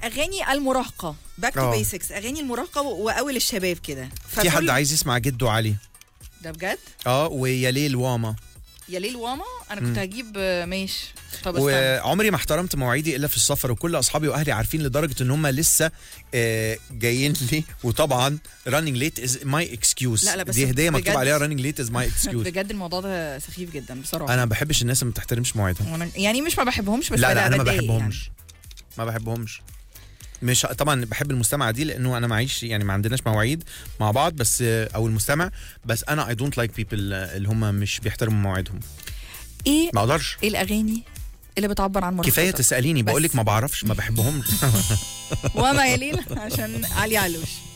اغاني المراهقه باك تو آه. بيسكس اغاني المراهقه و- واول الشباب كده في حد فكل- عايز يسمع جدو علي ده بجد اه ويا ليل واما يا ليل واما انا كنت هجيب آه، ماشي طب استنى وعمري ما احترمت مواعيدي الا في السفر وكل اصحابي واهلي عارفين لدرجه ان هم لسه آه، جايين لي وطبعا running late is my excuse لا، لا، بس دي هديه مكتوب بجد- عليها running late is my excuse بجد الموضوع ده سخيف جدا بصراحه انا ما بحبش الناس اللي ما بتحترمش مواعيدها وأنا يعني مش ما بحبهمش بس لا لا انا ما بتضايق بحبهمش ما بحبهمش مش طبعا بحب المستمع دي لانه انا معيش يعني ما عندناش مواعيد مع بعض بس او المستمع بس انا اي دونت لايك بيبل اللي هم مش بيحترموا مواعيدهم يعني. ايه ما اقدرش ايه الاغاني اللي بتعبر عن مراهقتك كفايه تساليني بس. بقول لك ما بعرفش ما بحبهمش وما يلينا عشان علي علوش